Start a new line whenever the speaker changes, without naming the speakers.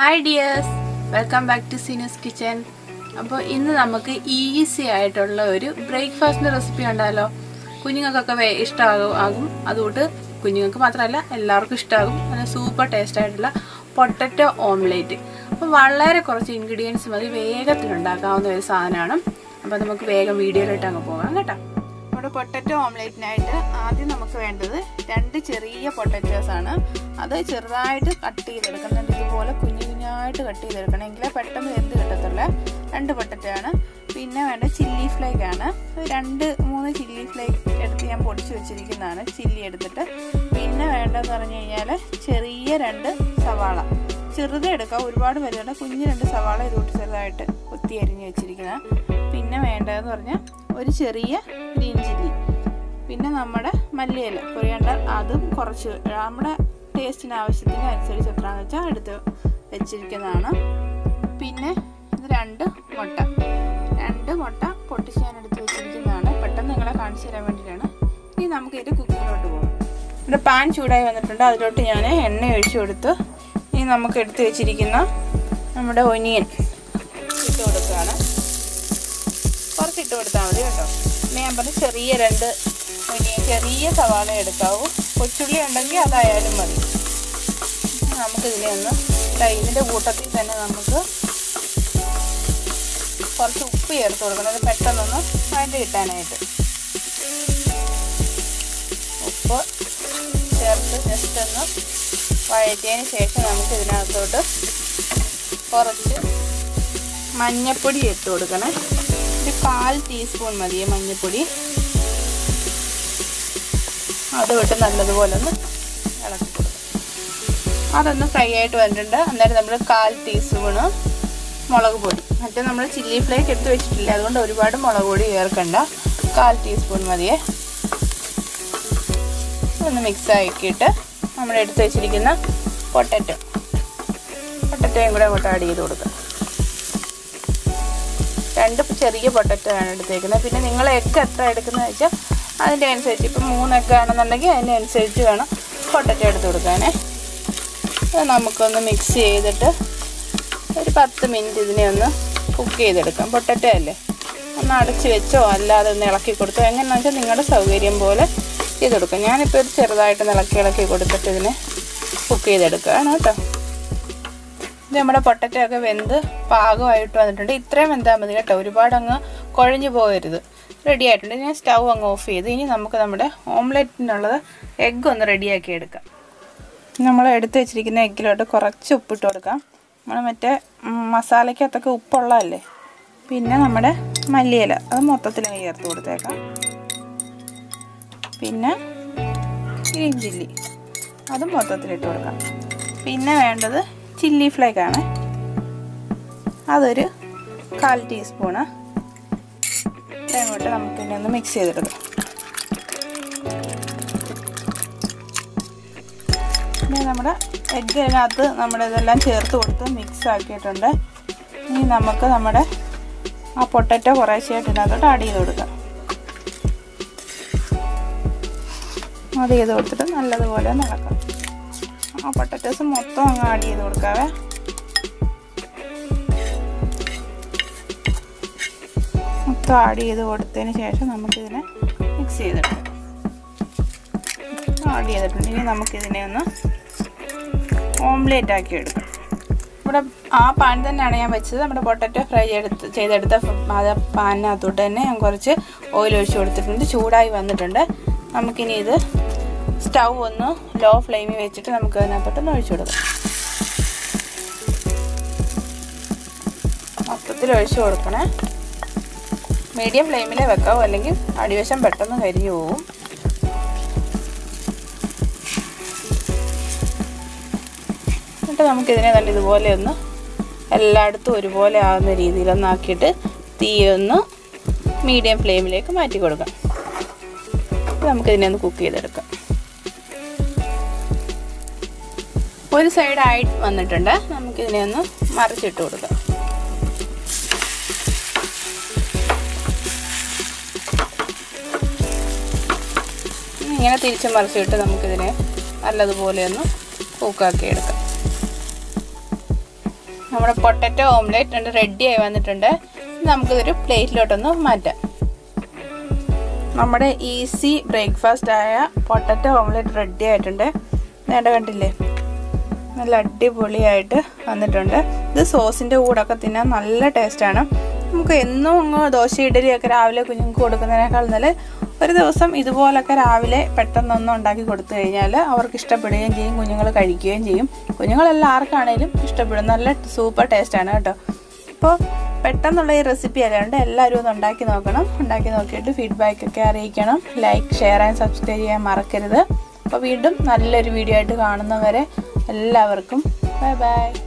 hi dears welcome back to Seena's kitchen അപ്പോൾ ഇന്ന് നമുക്ക് ഈസി ആയിട്ടുള്ള ഒരു ബ്രേക്ക്ഫാസ്റ്റിൻ്റെ റെസിപ്പി ഉണ്ടല്ലോ കുഞ്ഞുങ്ങൾക്കൊക്കെ വേ ഇഷ്ടമാകും ആകും അതുകൊണ്ട് കുഞ്ഞുങ്ങൾക്ക് മാത്രമല്ല എല്ലാവർക്കും ഇഷ്ടമാകും നല്ല സൂപ്പർ ടേസ്റ്റ് ആയിട്ടുള്ള പൊട്ടറ്റോ ഓംലേറ്റ് അപ്പോൾ വളരെ കുറച്ച് ഇൻഗ്രീഡിയൻസ് മതി വേഗത്തിൽ ഉണ്ടാക്കാവുന്ന ഒരു സാധനമാണ് അപ്പോൾ നമുക്ക് വേഗം വീഡിയോയിലോട്ട് അങ്ങ് പോകാം കേട്ടോ നമ്മുടെ പൊട്ടറ്റോ ഓംലേറ്റിനായിട്ട് ആദ്യം നമുക്ക് വേണ്ടത് രണ്ട് ചെറിയ പൊട്ടറ്റോസ് ആണ് അത് ചെറുതായിട്ട് കട്ട് ചെയ്തെടുക്കണം ഇതുപോലെ കുഞ്ഞു കുഞ്ഞായിട്ട് കട്ട് ചെയ്തെടുക്കണം എങ്കിലേ പെട്ടെന്ന് വെന്ത് കിട്ടത്തുള്ളൂ രണ്ട് പൊട്ടറ്റോ ആണ് പിന്നെ വേണ്ട ചില്ലി ഫ്ലേക്ക് ആണ് രണ്ട് മൂന്ന് ചില്ലി ഫ്ലേക്ക് എടുത്ത് ഞാൻ പൊടിച്ച് വെച്ചിരിക്കുന്നതാണ് ചില്ലി എടുത്തിട്ട് പിന്നെ വേണ്ടതെന്ന് പറഞ്ഞു കഴിഞ്ഞാൽ ചെറിയ രണ്ട് സവാള ചെറുത് എടുക്കാം ഒരുപാട് വലുതല്ല കുഞ്ഞു രണ്ട് സവാള ഇതുകൊണ്ട് ചെറുതായിട്ട് കൊത്തി അരിഞ്ഞ് വെച്ചിരിക്കുന്നത് പിന്നെ വേണ്ടതെന്ന് പറഞ്ഞാൽ ഒരു ചെറിയ ഗ്രീൻ ചില്ലി പിന്നെ നമ്മുടെ മല്ലിയില കൊറിയാണ്ടർ അതും കുറച്ച് നമ്മുടെ ടേസ്റ്റിന് ആവശ്യത്തിന് അനുസരിച്ച് എത്രയാണെന്ന് വെച്ചാൽ എടുത്ത് വെച്ചിരിക്കുന്നതാണ് പിന്നെ ഇത് രണ്ട് മുട്ട രണ്ട് മുട്ട പൊട്ടിച്ച് ഞാൻ എടുത്ത് വെച്ചിരിക്കുന്നതാണ് പെട്ടെന്ന് നിങ്ങളെ കാണിച്ചു തരാൻ വേണ്ടിയിട്ടാണ് ഇനി നമുക്ക് ഇതിൻ്റെ കുക്കിങ്ങിലോട്ട് പോകാം ഇവിടെ പാൻ ചൂടായി വന്നിട്ടുണ്ട് അതിലോട്ട് ഞാൻ എണ്ണ ഒഴിച്ചു കൊടുത്ത് ഇനി നമുക്ക് എടുത്ത് വെച്ചിരിക്കുന്ന നമ്മുടെ ഒനിയൻ ഇട്ട് കൊടുക്കുകയാണ് കുറച്ച് ഇട്ട് കൊടുത്താൽ മതി കേട്ടോ പിന്നെ ഞാൻ പറഞ്ഞ ചെറിയ രണ്ട് ഒനിയൻ ചെറിയ സവാള എടുക്കാവൂ കൊച്ചുള്ളി ഉണ്ടെങ്കിൽ അതായാലും മതി നമുക്കിതിനെ ഒന്ന് ഇതിൻ്റെ കൂട്ടത്തിൽ തന്നെ നമുക്ക് കുറച്ച് ഉപ്പ് ചേർത്ത് കൊടുക്കണം അത് പെട്ടെന്നൊന്ന് വഴണ്ട് കിട്ടാനായിട്ട് ഉപ്പ് ചേർത്ത് ജസ്റ്റ് ഒന്ന് വഴറ്റിയതിന് ശേഷം നമുക്ക് ഇതിനകത്തോട്ട് കുറച്ച് മഞ്ഞപ്പൊടി ഇട്ട് കൊടുക്കണേ ഒരു കാൽ ടീസ്പൂൺ മതിയെ മഞ്ഞൾപ്പൊടി അത് വിട്ട് നല്ലതുപോലെ ഒന്ന് ഇളക്കി കൊടുക്കും അതൊന്ന് ഫ്രൈ ആയിട്ട് വന്നിട്ടുണ്ട് അന്നേരം നമ്മൾ കാൽ ടീസ്പൂണ് മുളക് പൊടി മറ്റേ നമ്മൾ ചില്ലി ഫ്ലേക്ക് എടുത്ത് വെച്ചിട്ടില്ല അതുകൊണ്ട് ഒരുപാട് മുളക് പൊടി ചേർക്കണ്ട കാൽ ടീസ്പൂൺ മതിയെ ഒന്ന് മിക്സ് ആക്കിയിട്ട് നമ്മൾ എടുത്ത് വെച്ചിരിക്കുന്ന പൊട്ടറ്റോ പൊട്ടറ്റോയും കൂടെ അങ്ങോട്ട് ആഡ് ചെയ്ത് കൊടുക്കുക രണ്ട് ചെറിയ പൊട്ടറ്റോ ആണ് എടുത്തേക്കുന്നത് പിന്നെ നിങ്ങൾ എഗ്ഗ് എത്ര എടുക്കുന്നത് വെച്ചാൽ അതിൻ്റെ അനുസരിച്ച് ഇപ്പം മൂന്ന് എഗ്ഗ് ആണെന്നുണ്ടെങ്കിൽ അതിനനുസരിച്ച് വേണം പൊട്ടറ്റോ എടുത്ത് കൊടുക്കാനേ അത് നമുക്കൊന്ന് മിക്സ് ചെയ്തിട്ട് ഒരു പത്ത് മിനിറ്റ് ഇതിനെ ഒന്ന് കുക്ക് ചെയ്തെടുക്കാം പൊട്ടറ്റോ അല്ലേ ഒന്ന് അടച്ച് വെച്ചോ അല്ലാതെ ഒന്ന് ഇളക്കി കൊടുത്തോ എങ്ങനെയാണെന്ന് വെച്ചാൽ നിങ്ങളുടെ സൗകര്യം പോലെ ചെയ്തെടുക്കാം ഞാനിപ്പോൾ ഒരു ചെറുതായിട്ട് ഇളക്കി ഇളക്കി കൊടുത്തിട്ട് ഇതിനെ കുക്ക് ചെയ്തെടുക്കുകയാണ് കേട്ടോ ഇത് നമ്മുടെ പൊട്ടറ്റോ ഒക്കെ വെന്ത് പാകമായിട്ട് വന്നിട്ടുണ്ട് ഇത്രയും വെന്താൽ മതി കേട്ടോ ഒരുപാട് അങ്ങ് കുഴഞ്ഞു പോകരുത് റെഡി ആയിട്ടുണ്ട് ഞാൻ സ്റ്റൗ അങ്ങ് ഓഫ് ചെയ്ത് ഇനി നമുക്ക് നമ്മുടെ ഓംലെറ്റിനുള്ളത് എഗ്ഗ് ഒന്ന് റെഡിയാക്കി എടുക്കാം നമ്മൾ എടുത്ത് വെച്ചിരിക്കുന്ന എഗ്ഗിലോട്ട് കുറച്ച് ഉപ്പിട്ട് കൊടുക്കാം നമ്മൾ മറ്റേ മസാലയ്ക്കകത്തൊക്കെ ഉപ്പുള്ളതല്ലേ പിന്നെ നമ്മുടെ മല്ലിയില അത് മൊത്തത്തിൽ ചേർത്ത് കൊടുത്തേക്കാം പിന്നെ ഗ്രീൻ ചില്ലി അതും മൊത്തത്തിലിട്ട് കൊടുക്കാം പിന്നെ വേണ്ടത് ചില്ലി ഫ്ലേക്കാണ് അതൊരു കാൽ ടീസ്പൂണ് അങ്ങോട്ട് നമുക്ക് ഇനി ഒന്ന് മിക്സ് ചെയ്തെടുക്കാം പിന്നെ നമ്മുടെ എഗ്ഗിനകത്ത് നമ്മുടെ ഇതെല്ലാം ചേർത്ത് കൊടുത്ത് മിക്സ് ആക്കിയിട്ടുണ്ട് ഇനി നമുക്ക് നമ്മുടെ ആ പൊട്ടറ്റോ കുറേശ്ശായിട്ട് ഇതിനകത്തോട്ട് ആഡ് ചെയ്ത് കൊടുക്കാം അത് ചെയ്ത് കൊടുത്തിട്ട് നല്ലതുപോലെ ഒന്ന് ഇളക്കാം ആ പൊട്ടറ്റോസ് മൊത്തം അങ്ങ് ആഡ് ചെയ്ത് കൊടുക്കാവേ മൊത്തം ആഡ് ചെയ്ത് കൊടുത്തതിന് ശേഷം നമുക്കിതിനെ മിക്സ് ചെയ്തെടുക്കാം ആഡ് ചെയ്തിട്ടുണ്ട് ഇനി നമുക്കിതിനെ ഒന്ന് ഓംലേറ്റ് ആക്കി എടുക്കാം ഇവിടെ ആ പാൻ തന്നെയാണ് ഞാൻ വെച്ചത് നമ്മുടെ പൊട്ടറ്റോ ഫ്രൈ എടുത്ത് ചെയ്തെടുത്ത അത് പാനിനകത്തോട്ട് തന്നെ ഞാൻ കുറച്ച് ഓയിൽ ഒഴിച്ച് കൊടുത്തിട്ടുണ്ട് ചൂടായി വന്നിട്ടുണ്ട് നമുക്കിനി ഇത് സ്റ്റൗ ഒന്ന് ലോ ഫ്ലെയിമിൽ വെച്ചിട്ട് നമുക്ക് അതിനകത്തോട്ടൊന്ന് ഒഴിച്ചു കൊടുക്കാം മൊത്തത്തിൽ ഒഴിച്ചു കൊടുക്കണേ മീഡിയം ഫ്ലെയിമിലേ വെക്കാവൂ അല്ലെങ്കിൽ അടിവശം പെട്ടെന്ന് കരിഞ്ഞു പോവും എന്നിട്ട് നമുക്കിതിനെ നല്ല ഇതുപോലെ ഒന്ന് എല്ലായിടത്തും ഒരുപോലെ ആകുന്ന രീതിയിലൊന്ന് ആക്കിയിട്ട് തീ ഒന്ന് മീഡിയം ഫ്ലെയിമിലേക്ക് മാറ്റി കൊടുക്കാം നമുക്കിതിനെ ഒന്ന് കുക്ക് ചെയ്തെടുക്കാം ഒരു സൈഡ് ആയി വന്നിട്ടുണ്ട് നമുക്കിതിനെ ഒന്ന് മറിച്ചിട്ട് കൊടുക്കാം ഇങ്ങനെ തിരിച്ച് മറിച്ചിട്ട് നമുക്കിതിനെ നല്ലതുപോലെ ഒന്ന് കുക്കാക്കി എടുക്കാം നമ്മുടെ പൊട്ടറ്റോ ഓംലേറ്റ് രണ്ട് റെഡിയായി വന്നിട്ടുണ്ട് നമുക്കിതൊരു പ്ലേറ്റിലോട്ടൊന്ന് മാറ്റാം നമ്മുടെ ഈസി ബ്രേക്ക്ഫാസ്റ്റ് ആയ പൊട്ടറ്റോ ഓംലെറ്റ് റെഡി ആയിട്ടുണ്ട് നേണ്ട കണ്ടില്ലേ നല്ല അടിപൊളിയായിട്ട് വന്നിട്ടുണ്ട് ഇത് സോസിൻ്റെ കൂടൊക്കെ തിന്നാൻ നല്ല ടേസ്റ്റാണ് നമുക്ക് എന്നും അങ്ങ് ദോശ ഇഡലിയൊക്കെ രാവിലെ കുഞ്ഞുങ്ങൾക്ക് കൊടുക്കുന്നതിനേക്കാൾ നല്ല ഒരു ദിവസം ഇതുപോലൊക്കെ രാവിലെ പെട്ടെന്നൊന്നും ഉണ്ടാക്കി കൊടുത്തു കഴിഞ്ഞാൽ അവർക്ക് ഇഷ്ടപ്പെടുകയും ചെയ്യും കുഞ്ഞുങ്ങൾ കഴിക്കുകയും ചെയ്യും കുഞ്ഞുങ്ങളെല്ലാം ആർക്കാണേലും ഇഷ്ടപ്പെടും നല്ല സൂപ്പർ ടേസ്റ്റാണ് കേട്ടോ അപ്പോൾ പെട്ടെന്നുള്ള ഈ റെസിപ്പി അല്ലാണ്ട് എല്ലാവരും ഒന്ന് ഉണ്ടാക്കി നോക്കണം ഉണ്ടാക്കി നോക്കിയിട്ട് ഫീഡ്ബാക്ക് ഒക്കെ അറിയിക്കണം ലൈക്ക് ഷെയർ ആൻഡ് സബ്സ്ക്രൈബ് ചെയ്യാൻ മറക്കരുത് അപ്പോൾ വീണ്ടും നല്ലൊരു വീഡിയോ ആയിട്ട് കാണുന്നവരെ എല്ലാവർക്കും ബൈ ബൈ